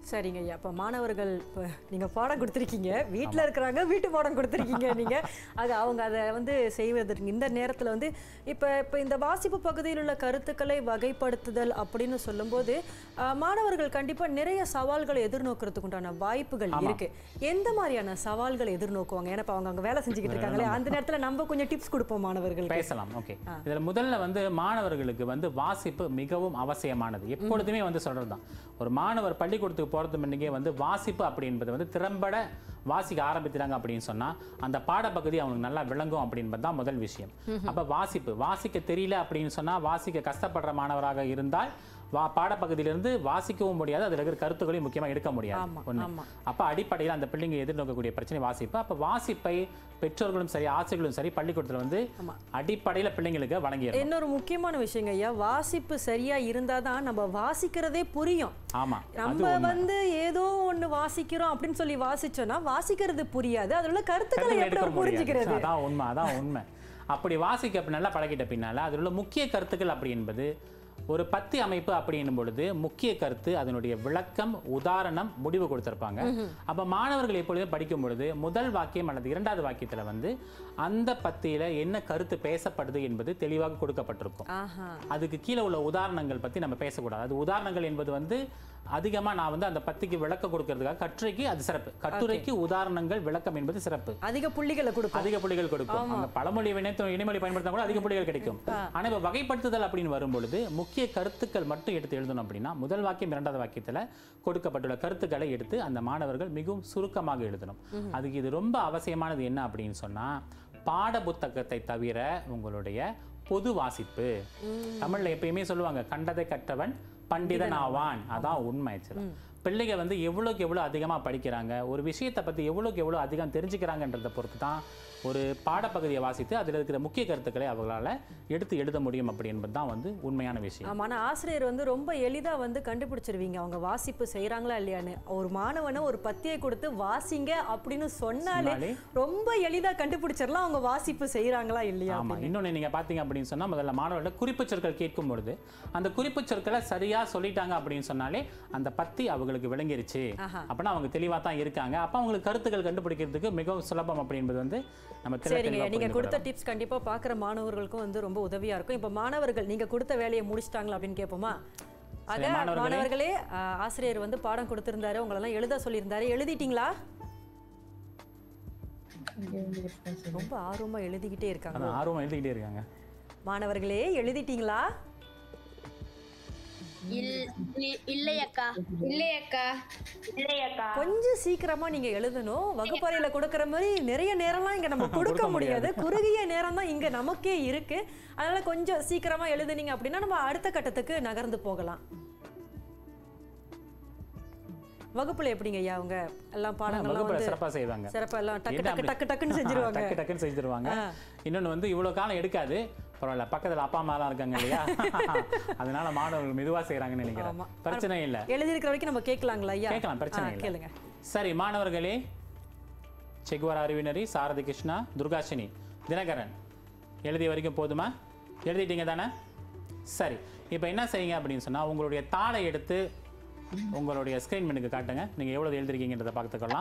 சரிங்க ஐயா அப்போ மாணவர்கள் இப்போ நீங்கள் பாடம் கொடுத்துருக்கீங்க வீட்டில் இருக்கிறாங்க வீட்டு பாடம் கொடுத்துருக்கீங்க நீங்கள் அது அவங்க அதை வந்து செய்வதற்கு இந்த நேரத்தில் வந்து இப்போ இப்போ இந்த வாசிப்பு பகுதியில் உள்ள கருத்துக்களை வகைப்படுத்துதல் அப்படின்னு சொல்லும்போது ஆஹ், மாணவர்கள் கண்டிப்பாக நிறைய சவால்களை எதிர்நோக்கிறதுக்கு உண்டான வாய்ப்புகள் இருக்கு எந்த மாதிரியான சவால்களை எதிர்நோக்குவாங்க ஏன்னா இப்போ அவங்க அங்கே வேலை செஞ்சுக்கிட்டு இருக்காங்களே அந்த நேரத்தில் நம்ம கொஞ்சம் டிப்ஸ் கொடுப்போம் மாணவர்களுக்கு பேசலாம் ஓகே இதுல முதல்ல வந்து மாணவர்களுக்கு வந்து வாசிப்பு மிகவும் அவசியமானது எப்பொழுதுமே வந்து சொல்றதுதான் ஒரு மாணவர் பள்ளிக்கூடத்துக்கு போறது முன்னே வந்து வாசிப்பு அப்படி என்பது வந்து திறம்பட வாசிக்க ஆரம்பிக்கிறாங்க அப்படின்னு சொன்னா அந்த பாடப்பகுதி அவங்களுக்கு நல்லா விளங்கும் அப்படின்றது தான் முதல் விஷயம் அப்ப வாசிப்பு வாசிக்க தெரியல அப்படின்னு சொன்னா வாசிக்க கஷ்டப்படுற மாணவராக இருந்தால் வா பாடப்பகுதியிலிருந்து வாசிக்கவும் முடியாது அதில் இருக்கிற கருத்துக்களையும் முக்கியமா எடுக்க முடியாது ஆமா, ஒண்ணு ஆமா. அப்ப அடிப்படையில் அந்த பிள்ளைங்க எதிர்நோக்கக்கூடிய பிரச்சனை வாசிப்பு அப்ப வாசிப்பை பெற்றோர்களும் சரி ஆசிரியர்களும் சரி பள்ளிக்கூடத்துல வந்து அடிப்படையில பிள்ளைங்களுக்கு வழங்கிடணும் இன்னொரு முக்கியமான விஷயங்க ஐயா வாசிப்பு சரியா இருந்தாதான் நம்ம வாசிக்கிறதே புரியும் ஆமா அது நம்ம உண்மை. வந்து ஏதோ ஒண்ணு வாசிக்கிறோம் அப்படின்னு சொல்லி வாசிச்சோம்னா வாசிக்கிறது புரியாது அதுல உள்ள கருத்துக்களை கருத்துக்களை எப்படி எடுக்க அவர் புரிஞ்சுக்கிறது முடியாது அதான் உண்மை அதான் உண்மை அப்படி வாசிக்க அப்ப நல்லா பழகிட்ட பின்னால அதில் உள்ள முக்கிய கருத்துக்கள் அப்படி என்பது ஒரு பத்தி அமைப்பு அப்படின்னும் பொழுது முக்கிய கருத்து அதனுடைய விளக்கம் உதாரணம் முடிவு கொடுத்திருப்பாங்க அப்ப மாணவர்கள் எப்பொழுதும் படிக்கும் பொழுது முதல் வாக்கியம் அல்லது இரண்டாவது வாக்கியத்துல வந்து அந்த பத்தியில என்ன கருத்து பேசப்படுது என்பது தெளிவாக கொடுக்கப்பட்டிருக்கும் ஆஹா அதுக்கு கீழே உள்ள உதாரணங்கள் பத்தி நம்ம பேசக்கூடாது அது உதாரணங்கள் என்பது வந்து அதிகமா நான் வந்து அந்த பத்திக்கு விளக்கம் கொடுக்கறதுக்காக கட்டுரைக்கு அது சிறப்பு கட்டுரைக்கு உதாரணங்கள் விளக்கம் என்பது சிறப்பு அதிக புள்ளிகளை கொடுக்கும் அதிக புள்ளிகள் கொடுக்கும் அங்க பழமொழி வினைத்து இனிமொழி பயன்படுத்தினா கூட அதிக புள்ளிகள் கிடைக்கும் ஆனா இப்ப வகைப்படுத்துதல் அப்படின்னு வரும்பொழுது முக்கிய கருத்துக்கள் மட்டும் எடுத்து எழுதணும் அப்படின்னா முதல் வாக்கியம் இரண்டாவது வாக்கியத்துல கொடுக்கப்பட்டுள்ள கருத்துக்களை எடுத்து அந்த மாணவர்கள் மிகவும் சுருக்கமாக எழுதணும் அதுக்கு இது ரொம்ப அவசியமானது என்ன அப்படின்னு சொன்னா பாட புத்தகத்தை தவிர உங்களுடைய பொது வாசிப்பு தமிழ்ல எப்பயுமே சொல்லுவாங்க கண்டதை கற்றவன் பண்டிதன் ஆவான் அதான் உண்மை actually. பிள்ளைங்க வந்து எவ்வளோக்கு எவ்வளோ அதிகமாக படிக்கிறாங்க ஒரு விஷயத்தை பற்றி எவ்வளோக்கு எவ்வளோ அதிகம் தெரிஞ்சுக்கிறாங்கன்றதை பொறுத்து தான் ஒரு பாடப்பகுதியை வாசித்து அதில் இருக்கிற முக்கிய கருத்துக்களை அவங்களால எடுத்து எழுத முடியும் அப்படி என்பது தான் வந்து உண்மையான விஷயம் ஆமா ஆனா ஆசிரியர் வந்து ரொம்ப எளிதா வந்து கண்டுபிடிச்சிருவீங்க அவங்க வாசிப்பு செய்றாங்களா இல்லையான்னு ஒரு மாணவனை ஒரு பத்தியை கொடுத்து வாசிங்க அப்படின்னு சொன்னாலே சொன்னாலே ரொம்ப எளிதா கண்டுபிடிச்சிடலாம் அவங்க வாசிப்பு செய்றாங்களா இல்லையா ஆமா அப்படின்னு. இன்னொன்று நீங்கள் பார்த்தீங்க அப்படின்னு சொன்னா முதல்ல மாணவர்கள் குறிப்புச் சொற்கள் கேட்கும் பொழுது அந்த குறிப்புச் சொற்களை சரியா சொல்லிட்டாங்க அப்படின்னு சொன்னாலே அந்த பத்தி அவங்களுக்கு விளங்கிருச்சு ஆஹா. அப்படின்னா அவங்க தெளிவா தான் இருக்காங்க அப்போ அவங்களுக்கு கருத்துக்கள் கண்டுபிடிக்கிறதுக்கு மிகவும் சுலபம் அப்படி என்பது வந்து நம்ம தெள்ள சரிங்க தெளிவா நீங்க புரிந்து கொடுத்த கொள்ளலாம். டிப்ஸ் கண்டிப்பா பாக்குற மாணவர்களுக்கும் வந்து ரொம்ப உதவியா இருக்கும் இப்ப மாணவர்கள் நீங்க கொடுத்த வேலையை முடிச்சிட்டாங்களா அப்படின்னு கேட்போமா ஆக சரி, மாணவர்களே. மாணவர்களே ஆ, ஆசிரியர் வந்து பாடம் கொடுத்திருந்தாரு உங்களெல்லாம் எழுத சொல்லியிருந்தாரு எழுதிட்டீங்களா ரொம்ப ஆர்வமா எழுதிக்கிட்டே இருக்காங்க அதான் ஆர்வம் எழுதிக்கிட்டே இருக்காங்க மாணவர்களே எழுதிட்டீங்களா இல்லையக்கா இல்லையக்கா இல்லையக்கா கொஞ்சம் சீக்கிரமா நீங்க எழுதணும் வகுப்பறையில கொடுக்கிற மாதிரி நிறைய நேரம்லாம் இங்க நம்ம கொடுக்க கொடுக்க முடியாது குறுகிய நேரம் தான் இங்க நமக்கே இருக்கு அதனால கொஞ்சம் சீக்கிரமா எழுதுனீங்க அப்படின்னா நம்ம அடுத்த கட்டத்துக்கு நகர்ந்து போகலாம் வகுப்புல எப்படிங்க ஐயா அவங்க எல்லாம் பாடங்கள்லாம் வகுப்புல வந்து சிறப்பா செய்வாங்க சிறப்பா எல்லாம் டக்கு என்ன டக்கு அப்படி? டக்கு டக்குன்னு செஞ்சிருவாங்க டக்கு டக்குன்னு செஞ்சிருவாங்க ஆ. இன்னொன்னு வந்து இவ்வளவு காலம் எடுக்காது பரவாயில்ல பக்கத்துல அப்பா அம்மாலாம் இருக்காங்க இல்லையா அதனால மாணவர்கள் மெதுவா செய்றாங்கன்னு நினைக்கிறேன் ஆமா. பிரச்சனை இல்ல எழுதியிருக்கிற வரைக்கும் நம்ம கேட்கலாங்களா ஐயா கேட்கலாம் பிரச்சனை ஆ, இல்லை கேளுங்க சரி மாணவர்களே செக்வார் அறிவினரி சாரதி கிருஷ்ணா துர்காஷினி தினகரன் எழுதிய வரைக்கும் போதுமா எழுதிட்டீங்க தானே சரி இப்போ என்ன செய்யுங்க அப்படின்னு சொன்னா உங்களுடைய தாளை எடுத்து உங்களுடைய ஸ்க்ரீன் மெனுக்கு காட்டுங்க நீங்க எவ்வளவு எழுதிருக்கீங்கன்றதை பார்த்துக்கலாம்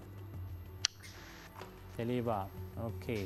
தெளிவா ஓகே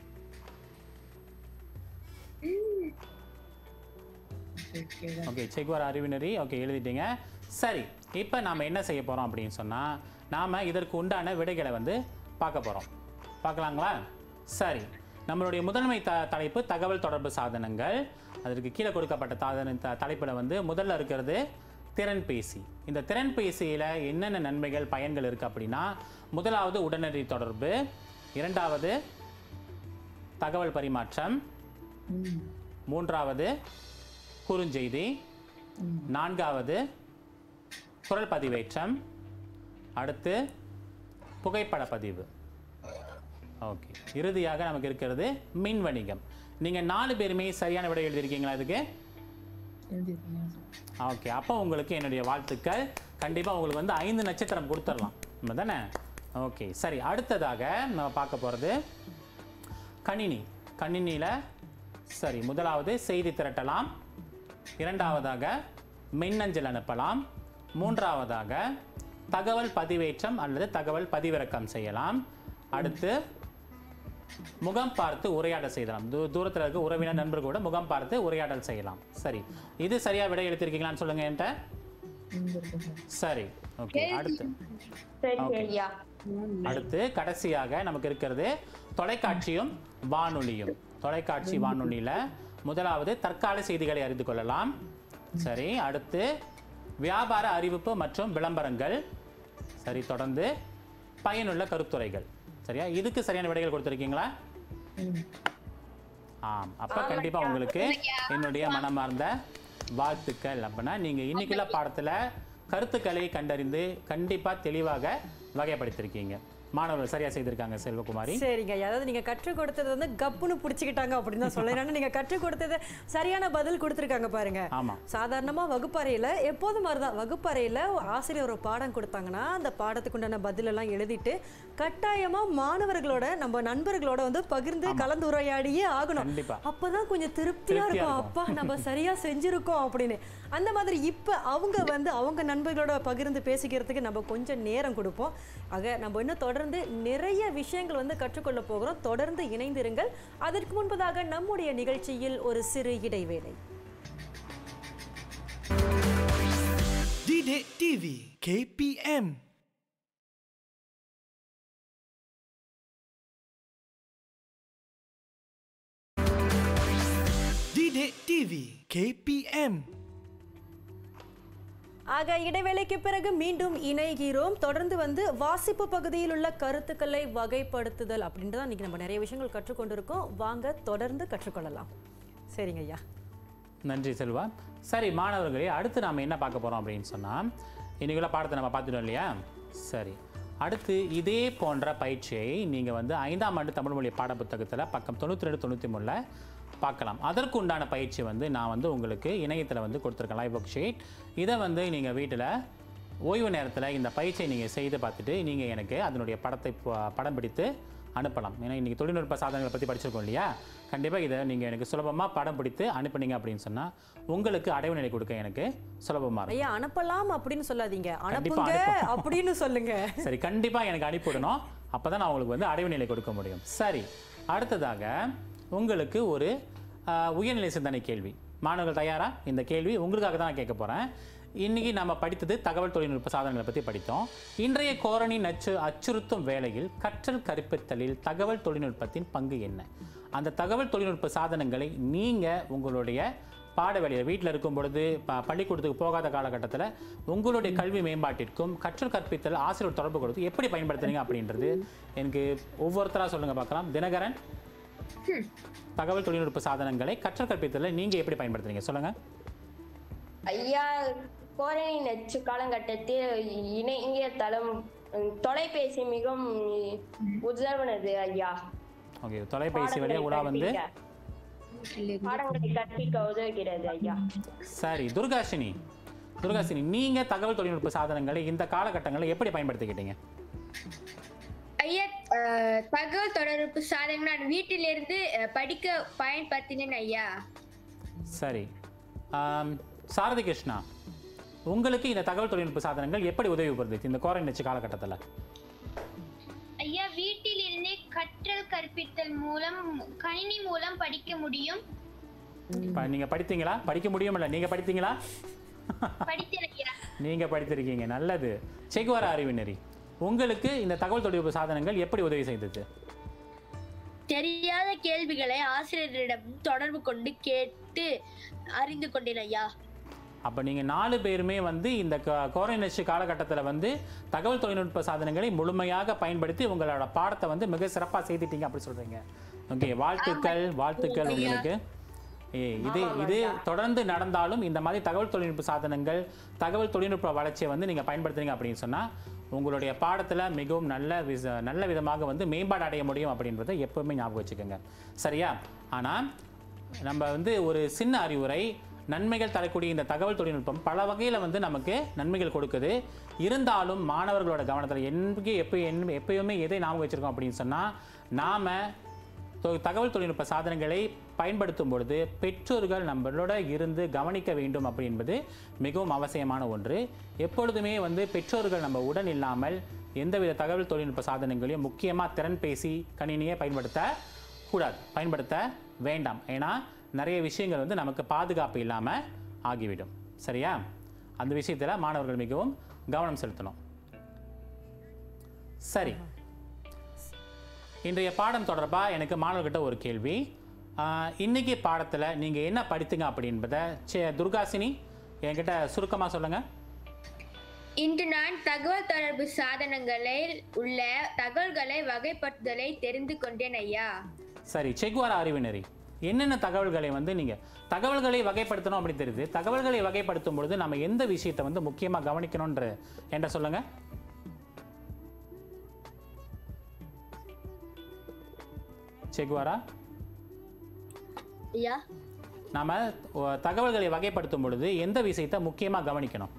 ஓகே செக்வார் அறிவினரி ஓகே எழுதிட்டீங்க சரி இப்போ நாம என்ன செய்ய போறோம் அப்படின்னு சொன்னா நாம இதற்கு உண்டான விடைகளை வந்து பார்க்க போறோம் பார்க்கலாங்களா சரி நம்மளுடைய முதன்மை த தலைப்பு தகவல் தொடர்பு சாதனங்கள் அதற்கு கீழே கொடுக்கப்பட்ட சாதன த தலைப்பில் வந்து முதல்ல இருக்கிறது திறன்பேசி இந்த திறன்பேசியில் என்னென்ன நன்மைகள் பயன்கள் இருக்குது அப்படின்னா முதலாவது உடனடி தொடர்பு இரண்டாவது தகவல் பரிமாற்றம் மூன்றாவது குறுஞ்செய்தி நான்காவது குரல் பதிவேற்றம் அடுத்து புகைப்பட பதிவு ஓகே இறுதியாக நமக்கு இருக்கிறது மின் வணிகம் நீங்கள் நாலு பேருமே சரியான விடை எழுதியிருக்கீங்களா இதுக்கு ஓகே அப்போ உங்களுக்கு என்னுடைய வாழ்த்துக்கள் கண்டிப்பாக உங்களுக்கு வந்து ஐந்து நட்சத்திரம் கொடுத்துடலாம் நம்ம தானே ஓகே சரி அடுத்ததாக நம்ம பார்க்க போகிறது கணினி கணினியில் சரி முதலாவது செய்தி திரட்டலாம் இரண்டாவதாக மின்னஞ்சல் அனுப்பலாம் மூன்றாவதாக தகவல் பதிவேற்றம் அல்லது தகவல் பதிவிறக்கம் செய்யலாம் அடுத்து முகம் பார்த்து உரையாடல் செய்யலாம் தூ தூரத்தில் இருக்க உறவினர் நண்பர் கூட முகம் பார்த்து உரையாடல் செய்யலாம் சரி இது சரியா விடை எடுத்திருக்கீங்களான்னு சொல்லுங்க என்கிட்ட சரி ஓகே அடுத்து சரி Okay. ஐயா அடுத்து கடைசியாக நமக்கு இருக்கிறது தொலைக்காட்சியும் வானொலியும் தொலைக்காட்சி வானொலியில முதலாவது தற்கால செய்திகளை அறிந்து கொள்ளலாம் சரி அடுத்து வியாபார அறிவிப்பு மற்றும் விளம்பரங்கள் சரி தொடர்ந்து பயனுள்ள கருத்துரைகள் சரியா இதுக்கு சரியான விடைகள் கொடுத்துருக்கீங்களா ஆம் அப்ப கண்டிப்பா உங்களுக்கு என்னுடைய மனமார்ந்த வாழ்த்துக்கள் அப்படின்னா நீங்க இன்னைக்குள்ள பாடத்துல கருத்துக்களை கண்டறிந்து கண்டிப்பா தெளிவாக வகைப்படுத்திருக்கீங்க மாணவர்கள் சரியா செய்திருக்காங்க செல்வகுமாரி சரிங்க ஐயா. அதாவது நீங்க கற்றுக் கொடுத்தது வந்து கப்புன்னு பிடிச்சிக்கிட்டாங்க அப்படின்னு தான் சொல்ல ஏன்னா நீங்க கற்றுக் கொடுத்தது சரியான பதில் கொடுத்துருக்காங்க பாருங்க ஆமா சாதாரணமா வகுப்பறையில எப்போதும் மாதிரிதான் வகுப்பறையில ஆசிரியர் ஒரு பாடம் கொடுத்தாங்கன்னா அந்த பாடத்துக்கு உண்டான பதில் எல்லாம் எழுதிட்டு கட்டாயமா மாணவர்களோட நம்ம நண்பர்களோட வந்து பகிர்ந்து கலந்துரையாடியே ஆகணும் கண்டிப்பா அப்பதான் கொஞ்சம் திருப்தியா திருப்தியா இருக்கும் இருக்கும். அப்பா நம்ம சரியா செஞ்சிருக்கோம் அப்படின்னு அந்த மாதிரி இப்ப அவங்க வந்து அவங்க நண்பர்களோட பகிர்ந்து பேசிக்கிறதுக்கு நம்ம கொஞ்சம் நேரம் கொடுப்போம் ஆக நம்ம இன்னும் தொடர்ந்து நிறைய விஷயங்கள் வந்து கற்றுக்கொள்ள போகிறோம் தொடர்ந்து இணைந்திருங்கள் அதற்கு முன்பதாக நம்முடைய நிகழ்ச்சியில் ஒரு சிறு இடைவேளை Didik TV KPM Didik TV KPM ஆக இடைவேளைக்கு பிறகு மீண்டும் இணைகிறோம் தொடர்ந்து வந்து வாசிப்பு பகுதியில் உள்ள கருத்துக்களை வகைப்படுத்துதல் அப்படின்ட்டு தான் இன்னைக்கு நம்ம நிறைய விஷயங்கள் கற்றுக்கொண்டிருக்கோம் வாங்க தொடர்ந்து கற்றுக்கொள்ளலாம் சரிங்க ஐயா நன்றி செல்வா சரி மாணவர்களே அடுத்து நாம என்ன பார்க்க போறோம் அப்படின்னு சொன்னா இன்னைக்குள்ள பாடத்தை நம்ம பார்த்துட்டோம் இல்லையா சரி அடுத்து இதே போன்ற பயிற்சியை நீங்க வந்து ஐந்தாம் ஆண்டு தமிழ் மொழி பாடப்புத்தகத்துல பக்கம் தொண்ணூற்றி ரெண்டு தொண்ணூற்றி மூணில் பார்க்கலாம் அதற்கு உண்டான பயிற்சி வந்து நான் வந்து உங்களுக்கு இணையத்தில் வந்து கொடுத்துருக்கேன் லைவ் ஒர்க் ஷீட் இதை வந்து நீங்கள் வீட்டில் ஓய்வு நேரத்தில் இந்த பயிற்சியை நீங்கள் செய்து பார்த்துட்டு நீங்கள் எனக்கு அதனுடைய படத்தை ப- படம் பிடித்து அனுப்பலாம் ஏன்னா இன்றைக்கி தொழில்நுட்ப சாதனங்களை பற்றி படிச்சிருக்கோம் இல்லையா கண்டிப்பாக இதை நீங்கள் எனக்கு சுலபமாக படம் பிடித்து அனுப்புனீங்க அப்படின்னு சொன்னால் உங்களுக்கு அடைவு நிலை கொடுக்க எனக்கு சுலபமாக இருக்கும் ஐயா அனுப்பலாம் அப்படின்னு சொல்லாதீங்க கண்டிப்பா அனுப்புங்க அனுப்பலாம். அப்படின்னு சொல்லுங்க சரி கண்டிப்பாக எனக்கு அனுப்பிவிடணும் அப்போ தான் நான் உங்களுக்கு வந்து அடைவு நிலை கொடுக்க முடியும் சரி அடுத்ததாக உங்களுக்கு ஒரு ஆஹ், உயர்நிலை சிந்தனை கேள்வி மாணவர்கள் தயாரா இந்த கேள்வி உங்களுக்காக தான் நான் கேட்க போகிறேன் இன்னைக்கு நம்ம படித்தது தகவல் தொழில்நுட்ப சாதனங்களை பற்றி படித்தோம் இன்றைய கோரணி நச்சு அச்சுறுத்தும் வேளையில் கற்றல் கற்பித்தலில் தகவல் தொழில்நுட்பத்தின் பங்கு என்ன அந்த தகவல் தொழில்நுட்ப சாதனங்களை நீங்கள் உங்களுடைய பாட வேலையில் வீட்டில் இருக்கும் பொழுது ப- பள்ளிக்கூடத்துக்கு போகாத காலகட்டத்தில் உங்களுடைய கல்வி மேம்பாட்டிற்கும் கற்றல் கற்பித்தல் ஆசிரியர் தொடர்பு கொடுத்து எப்படி பயன்படுத்துறீங்க அப்படின்றது எனக்கு ஒவ்வொருத்தராக சொல்லுங்க பார்க்கலாம் தினகரன் தகவல் தொழில்நுட்ப சாதனங்களை கற்றல் கற்பித்தலை நீங்க எப்படி பயன்படுத்துறீங்க சொல்லுங்க ஐயா கோரணி நச்சு காலகட்டத்தில் இணைய தளம் உம், தொலைபேசி மிகவும் உதவுனது ஐயா ஓகே தொலைபேசி வழியா உலா வந்து கற்பிக்க. பாடங்களை கற்பிக்க உதவுகிறது ஐயா சரி துர்காஷினி துர்காஷினி நீங்க தகவல் தொழில்நுட்ப சாதனங்களை இந்த காலகட்டங்களில் எப்படி பயன்படுத்திக்கிட்டீங்க ஐயா அஹ், தகவல் தொடர்பு சாதனம் நான் வீட்டிலிருந்து அஹ், படிக்க பயன்படுத்தினேன் ஐயா சரி ஆம், சாரதி கிருஷ்ணா உங்களுக்கு இந்த தகவல் தொழில்நுட்ப சாதனங்கள் எப்படி உதவி புரிந்துச்சு இந்த கோரணி நச்சு காலகட்டத்தில் ஐயா வீட்டில் இருந்தே கற்றல் கற்பித்தல் மூலம் கணினி மூலம் படிக்க முடியும் இப்போ நீங்கள் படித்தீங்களா படிக்க முடியுமில்ல நீங்கள் படித்தீங்களா படித்தேன் ஐயா நீங்க படித்திருக்கீங்க நல்லது செகுவார அறிவு நெறி உங்களுக்கு இந்த தகவல் தொழில்நுட்ப சாதனங்கள் எப்படி உதவி செய்தது தெரியாத கேள்விகளை ஆசிரியரிடம் தொடர்பு கொண்டு கேட்டு அறிந்து கொண்டேன் ஐயா அப்ப நீங்க நாலு பேருமே வந்து இந்த கோரநச்சு காலகட்டத்தில் வந்து தகவல் தொழில்நுட்ப சாதனங்களை முழுமையாக பயன்படுத்தி உங்களோட பாடத்தை வந்து மிக சிறப்பா செய்துட்டீங்க அப்படி சொல்றீங்க ஓகே வாழ்த்துக்கள் வாழ்த்துக்கள் உங்களுக்கு ஏ, இது இது தொடர்ந்து நடந்தாலும் இந்த மாதிரி தகவல் தொழில்நுட்ப சாதனங்கள் தகவல் தொழில்நுட்ப வளர்ச்சியை வந்து நீங்க பயன்படுத்துறீங்க அப்படின்னு சொன்னா உங்களுடைய பாடத்துல மிகவும் நல்ல விச நல்ல விதமாக வந்து மேம்பாடு அடைய முடியும் அப்படின்றத எப்பவுமே ஞாபகம் வச்சுக்கோங்க சரியா ஆனா நம்ம வந்து ஒரு சின்ன அறிவுரை நன்மைகள் தரக்கூடிய இந்த தகவல் தொழில்நுட்பம் பல வகையில் வந்து நமக்கு நன்மைகள் கொடுக்குது இருந்தாலும் மாணவர்களோட கவனத்தில் எங்கே எப்போ எப்பயுமே எதை ஞாபகம் வச்சிருக்கோம் அப்படின்னு சொன்னால் நாம் தொ- தகவல் தொழில்நுட்ப சாதனங்களை பயன்படுத்தும் பொழுது பெற்றோர்கள் நம்மளோட இருந்து கவனிக்க வேண்டும் அப்படி என்பது மிகவும் அவசியமான ஒன்று எப்பொழுதுமே வந்து பெற்றோர்கள் நம்ம உடன் இல்லாமல் எந்தவித தகவல் தொழில்நுட்ப சாதனங்களையும் முக்கியமாக திறன்பேசி கணினியை பயன்படுத்த கூடாது பயன்படுத்த வேண்டாம் ஏன்னா நிறைய விஷயங்கள் வந்து நமக்கு பாதுகாப்பு இல்லாமல் ஆகிவிடும் சரியா அந்த விஷயத்தில் மாணவர்கள் மிகவும் கவனம் செலுத்தணும் சரி இன்றைய பாடம் தொடர்பாக எனக்கு மாணவர்கிட்ட ஒரு கேள்வி ஆஹ், இன்னைக்கு பாடத்தில் நீங்கள் என்ன படித்தீங்க அப்படின்றத சே துர்காசினி என்கிட்ட சுருக்கமாக சொல்லுங்கள் இன்று நான் தகவல் தொடர்பு சாதனங்களில் உள்ள தகவல்களை வகைப்படுத்துதலை தெரிந்து கொண்டேன் ஐயா சரி செக்வார அறிவினரி என்னென்ன தகவல்களை வந்து நீங்கள் தகவல்களை வகைப்படுத்தணும் அப்படி தெரியுது தகவல்களை வகைப்படுத்தும் பொழுது நம்ம எந்த விஷயத்தை வந்து முக்கியமாக கவனிக்கணுன்ற என்ற சொல்லுங்க செக்வாரா ஐயா நாம ஒ- தகவல்களை வகைப்படுத்தும் பொழுது எந்த விஷயத்தை முக்கியமாக கவனிக்கணும்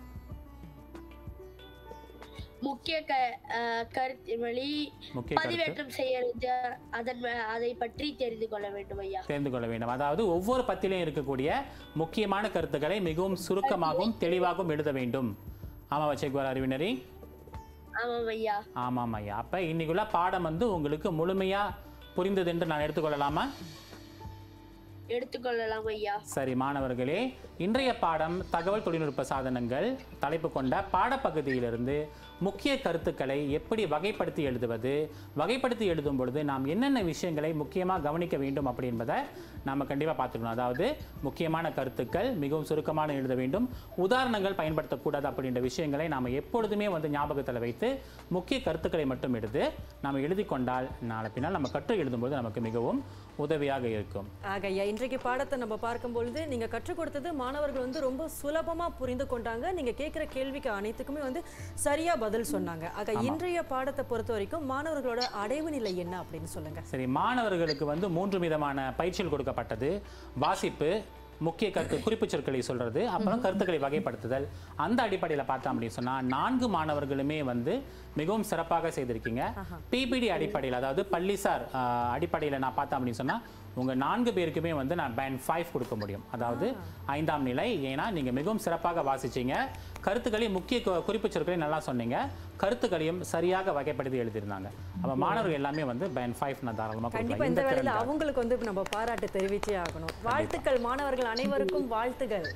முக்கிய க அஹ், கருத்து வழி முக்கிய கருத்து பதிவேற்றம் செய்யறது அதன் ம- அதை பற்றி தெரிந்து கொள்ள வேண்டும் ஐயா தெரிந்து கொள்ள வேண்டும் அதாவது ஒவ்வொரு பத்திலையும் இருக்கக்கூடிய முக்கியமான கருத்துக்களை மிகவும் சுருக்கமாகவும் தெளிவாகவும் எழுத வேண்டும் ஆமாவா செக்வார் அறிவினரி ஆமாம் ஐயா ஆமாம் ஐயா அப்போ இன்னைக்குள்ள பாடம் வந்து உங்களுக்கு முழுமையாக புரிந்தது என்று நான் எடுத்துக்கொள்ளலாமா எடுத்துக்கொள்ளலாம் ஐயா சரி மாணவர்களே இன்றைய பாடம் தகவல் தொழில்நுட்ப சாதனங்கள் தலைப்பு கொண்ட பாடப்பகுதியிலிருந்து முக்கிய கருத்துக்களை எப்படி வகைப்படுத்தி எழுதுவது வகைப்படுத்தி எழுதும் பொழுது நாம் என்னென்ன விஷயங்களை முக்கியமாக கவனிக்க வேண்டும் அப்படி என்பதை நாம் கண்டிப்பாக பார்த்துக்கணும் அதாவது முக்கியமான கருத்துக்கள் மிகவும் சுருக்கமான எழுத வேண்டும் உதாரணங்கள் பயன்படுத்தக்கூடாது அப்படின்ற விஷயங்களை நாம் எப்பொழுதுமே வந்து ஞாபகத்தில் வைத்து முக்கிய கருத்துக்களை மட்டும் எடுத்து நாம் எழுதி கொண்டால் நாளை பின்னால் நம்ம கற்று எழுதும்போது நமக்கு மிகவும் உதவியாக இருக்கும் ஆகையா இன்றைக்கு பாடத்தை நம்ம பார்க்கும் பொழுது நீங்க கற்றுக் கொடுத்தது மாணவர்கள் வந்து ரொம்ப சுலபமா புரிந்து கொண்டாங்க நீங்க கேட்குற கேள்விக்கு அனைத்துக்குமே வந்து சரியா பதில் சொன்னாங்க ஆக இன்றைய பாடத்தை பொறுத்த வரைக்கும் மாணவர்களோட அடைவு நிலை என்ன அப்படின்னு சொல்லுங்க சரி மாணவர்களுக்கு வந்து மூன்று விதமான பயிற்சிகள் கொடுக்கப்பட்டது வாசிப்பு முக்கிய கருத்து குறிப்புச் சொற்களை சொல்றது அப்புறம் கருத்துக்களை வகைப்படுத்துதல் அந்த அடிப்படையில் பார்த்தோம் அப்படின்னு சொன்னா நான்கு மாணவர்களுமே வந்து மிகவும் சிறப்பாக செய்திருக்கீங்க பிபிடி அடிப்படையில் அதாவது பள்ளிசார் ஆஹ், அடிப்படையில் நான் பார்த்தேன் அப்படின்னு சொன்னா உங்க நான்கு பேருக்குமே வந்து நான் பேண்ட் ஃபைவ் கொடுக்க முடியும் அதாவது ஐந்தாம் நிலை ஏன்னா நீங்க மிகவும் சிறப்பாக வாசிச்சீங்க கருத்துக்களையும் முக்கிய கு- குறிப்புச் சொற்களையும் நல்லா சொன்னீங்க கருத்துக்களையும் சரியாக வகைப்படுத்தி எழுதியிருந்தாங்க அப்ப மாணவர்கள் எல்லாமே வந்து பேண்ட் ஃபைவ் நான் தாராளமாக கண்டிப்பா கொடுக்கலாம் இந்த இந்த வேளையில திறன்கள். அவங்களுக்கு வந்து நம்ம பாராட்டு தெரிவிச்சே ஆகணும் வாழ்த்துக்கள் மாணவர்கள் அனைவருக்கும் வாழ்த்துகள்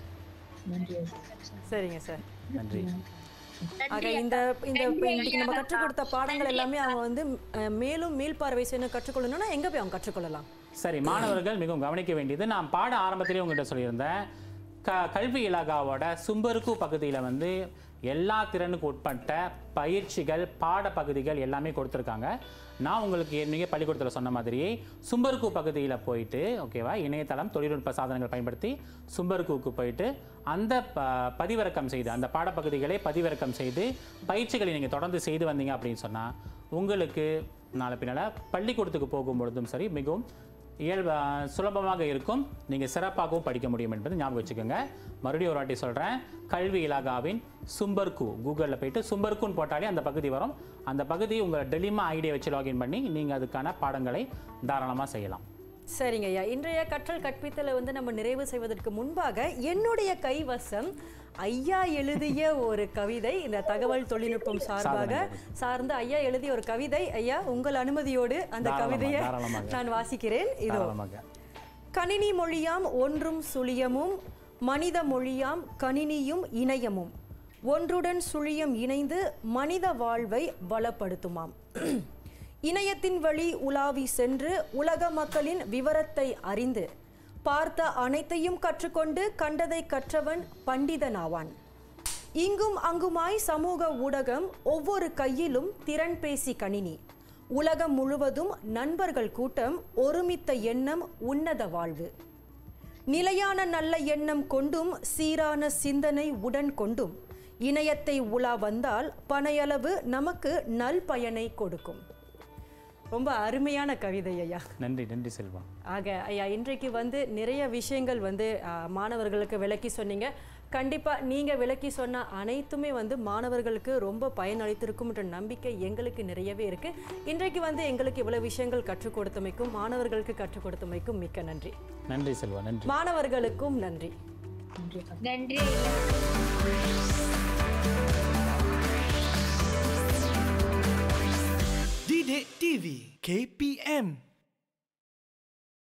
சரிங்க சார் நன்றி ஆக இந்த இந்த இப்ப இன்னைக்கு நம்ம கற்றுக் கொடுத்த பாடங்கள் எல்லாமே அவங்க வந்து அஹ், மேலும் மீள்பார்வை செய்யணும் கற்றுக்கொள்ளணும்னா எங்க போய் அவங்க கற்றுக்கொள்ளலாம் சரி மாணவர்கள் மிகவும் கவனிக்க வேண்டியது நான் பாட ஆரம்பத்திலே உங்கள்கிட்ட சொல்லியிருந்தேன் க கல்வி இலாகாவோட சும்பருக்கு பகுதியில் வந்து எல்லா திறனுக்கு உட்பட்ட பயிற்சிகள் பாடப்பகுதிகள் எல்லாமே கொடுத்துருக்காங்க நான் உங்களுக்கு ஏற்கனவே பள்ளிக்கூடத்தில் சொன்ன மாதிரியே சும்பருக்கு பகுதியில் போயிட்டு ஓகேவா இணையதளம் தொழில்நுட்ப சாதனங்கள் பயன்படுத்தி சும்பருக்குக்கு போயிட்டு அந்த ப பதிவிறக்கம் செய்து அந்த பாடப்பகுதிகளை பதிவிறக்கம் செய்து பயிற்சிகளை நீங்கள் தொடர்ந்து செய்து வந்தீங்க அப்படின்னு சொன்னால் உங்களுக்கு நாளை பின்னால் பள்ளிக்கூடத்துக்கு போகும்பொழுதும் சரி மிகவும் இயல்பு சுலபமாக இருக்கும் நீங்கள் சிறப்பாகவும் படிக்க முடியும் என்பதை ஞாபகம் வச்சுக்கோங்க மறுபடியும் ஒரு வாட்டி சொல்கிறேன் கல்வி இலாகாவின் சும்பர்கு கூகுளில் போயிட்டு சும்பர்குன்னு போட்டாலே அந்த பகுதி வரும் அந்த பகுதி உங்களை டெலிமா ஐடியை வச்சு லாகின் பண்ணி நீங்கள் அதுக்கான பாடங்களை தாராளமாக செய்யலாம் சரிங்க ஐயா இன்றைய கற்றல் கற்பித்தலை வந்து நம்ம நிறைவு செய்வதற்கு முன்பாக என்னுடைய கைவசம் ஐயா எழுதிய ஒரு கவிதை இந்த தகவல் தொழில்நுட்பம் சார்பாக சார்ந்து ஐயா எழுதிய ஒரு கவிதை ஐயா உங்கள் அனுமதியோடு அந்த தாராளமாக, கவிதையை தாராளமாக. நான் வாசிக்கிறேன் இதோ தாராளமாக கணினி மொழியாம் ஒன்றும் சுழியமும் மனித மொழியாம் கணினியும் இணையமும் ஒன்றுடன் சுழியம் இணைந்து மனித வாழ்வை வளப்படுத்துமாம் இணையத்தின் வழி உலாவி சென்று உலக மக்களின் விவரத்தை அறிந்து பார்த்த அனைத்தையும் கற்றுக்கொண்டு கண்டதை கற்றவன் பண்டிதனாவான் இங்கும் அங்குமாய் சமூக ஊடகம் ஒவ்வொரு கையிலும் திறன்பேசி கணினி உலகம் முழுவதும் நண்பர்கள் கூட்டம் ஒருமித்த எண்ணம் உன்னத வாழ்வு நிலையான நல்ல எண்ணம் கொண்டும் சீரான சிந்தனை உடன் கொண்டும் இணையத்தை உலா வந்தால் பனையளவு நமக்கு நல் பயனை கொடுக்கும் ரொம்ப அருமையான கவிதை ஐயா நன்றி நன்றி செல்வா ஆக ஐயா இன்றைக்கு வந்து நிறைய விஷயங்கள் வந்து ஆ, மாணவர்களுக்கு விளக்கி சொன்னீங்க கண்டிப்பாக நீங்கள் விளக்கி சொன்ன அனைத்துமே வந்து மாணவர்களுக்கு ரொம்ப பயனளித்திருக்கும்ன்ற நம்பிக்கை எங்களுக்கு நிறையவே இருக்குது இன்றைக்கு வந்து எங்களுக்கு இவ்வளோ விஷயங்கள் கற்றுக் கொடுத்தமைக்கும் மாணவர்களுக்கு கற்றுக் கொடுத்தமைக்கும் மிக்க நன்றி நன்றி செல்வா நன்றி மாணவர்களுக்கும் நன்றி நன்றி ஐயா Didik TV KPM